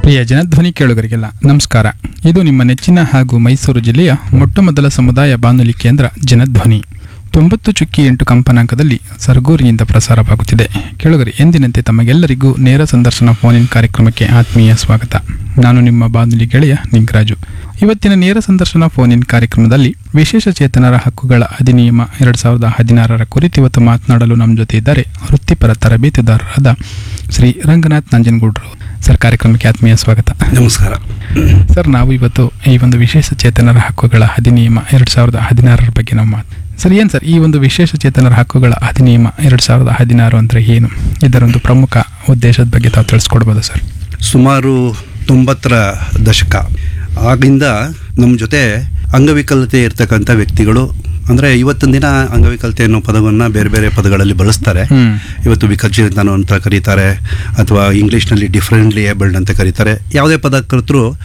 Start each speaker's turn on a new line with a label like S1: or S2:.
S1: ಪ್ರಿಯ ಜನಧ್ವನಿ ಕೇಳುಗರಿಗೆಲ್ಲ ನಮಸ್ಕಾರ ಇದು ನಿಮ್ಮ ನೆಚ್ಚಿನ ಹಾಗೂ ಮೈಸೂರು ಜಿಲ್ಲೆಯ ಮೊಟ್ಟಮೊದಲ ಸಮುದಾಯ ಬಾನುಲಿ ಕೇಂದ್ರ ಜನಧ್ವನಿ ತೊಂಬತ್ತು ಚುಕ್ಕಿ ಎಂಟು ಕಂಪನಾಂಕದಲ್ಲಿ ಸರ್ಗೂರಿನಿಂದ ಪ್ರಸಾರವಾಗುತ್ತಿದೆ ಕೇಳುಗರಿ ಎಂದಿನಂತೆ ತಮಗೆಲ್ಲರಿಗೂ ನೇರ ಸಂದರ್ಶನ ಫೋನ್ ಇನ್ ಕಾರ್ಯಕ್ರಮಕ್ಕೆ ಆತ್ಮೀಯ ಸ್ವಾಗತ ನಾನು ನಿಮ್ಮ ಬಾನುಲಿ ಗೆಳೆಯ ನಿಂಗರಾಜು ಇವತ್ತಿನ ನೇರ ಸಂದರ್ಶನ ಫೋನ್ ಇನ್ ಕಾರ್ಯಕ್ರಮದಲ್ಲಿ ವಿಶೇಷ ಚೇತನರ ಹಕ್ಕುಗಳ ಅಧಿನಿಯಮ ಎರಡ್ ಸಾವಿರದ ಹದಿನಾರರ ಕುರಿತು ಇವತ್ತು ಮಾತನಾಡಲು ನಮ್ಮ ಜೊತೆ ಇದ್ದಾರೆ ವೃತ್ತಿಪರ ತರಬೇತುದಾರರಾದ ಶ್ರೀ ರಂಗನಾಥ್ ನಂಜನಗೌಡರು ಸರ್ ಕಾರ್ಯಕ್ರಮಕ್ಕೆ ಆತ್ಮೀಯ ಸ್ವಾಗತ
S2: ನಮಸ್ಕಾರ
S1: ಸರ್ ನಾವು ಇವತ್ತು ಈ ಒಂದು ವಿಶೇಷ ಚೇತನರ ಹಕ್ಕುಗಳ ಅಧಿನಿಯಮ ಎರಡ್ ಸಾವಿರದ ಹದಿನಾರರ ಬಗ್ಗೆ ನಾವು ಮಾತು ಸರ್ ಏನು ಸರ್ ಈ ಒಂದು ವಿಶೇಷ ಚೇತನರ ಹಕ್ಕುಗಳ ಅಧಿನಿಯಮ ಎರಡ್ ಸಾವಿರದ ಹದಿನಾರು ಅಂದರೆ ಏನು ಇದರೊಂದು ಪ್ರಮುಖ ಉದ್ದೇಶದ ಬಗ್ಗೆ ತಾವು ತಿಳಿಸ್ಕೊಡ್ಬೋದು ಸರ್
S2: ಸುಮಾರು ತೊಂಬತ್ತರ ದಶಕ ಆಗಿಂದ ನಮ್ಮ ಜೊತೆ ಅಂಗವಿಕಲತೆ ಇರ್ತಕ್ಕಂಥ ವ್ಯಕ್ತಿಗಳು ಅಂದರೆ ಇವತ್ತಿನ ದಿನ ಅಂಗವಿಕಲತೆ ಅನ್ನೋ ಪದವನ್ನು ಬೇರೆ ಬೇರೆ ಪದಗಳಲ್ಲಿ ಬಳಸ್ತಾರೆ
S1: ಹ್ಮ್.
S2: ಇವತ್ತು ವಿಕಲಚೇತನ ಅಂತ ಕರೀತಾರೆ ಅಥವಾ ಇಂಗ್ಲೀಷ್ನಲ್ಲಿ ಡಿಫ್ರೆಂಟ್ಲಿ ಏಬಲ್ಡ್ ಅಂತ ಕರೀತಾರೆ ಯಾವುದೇ ಪದ ಕರೆತರೂ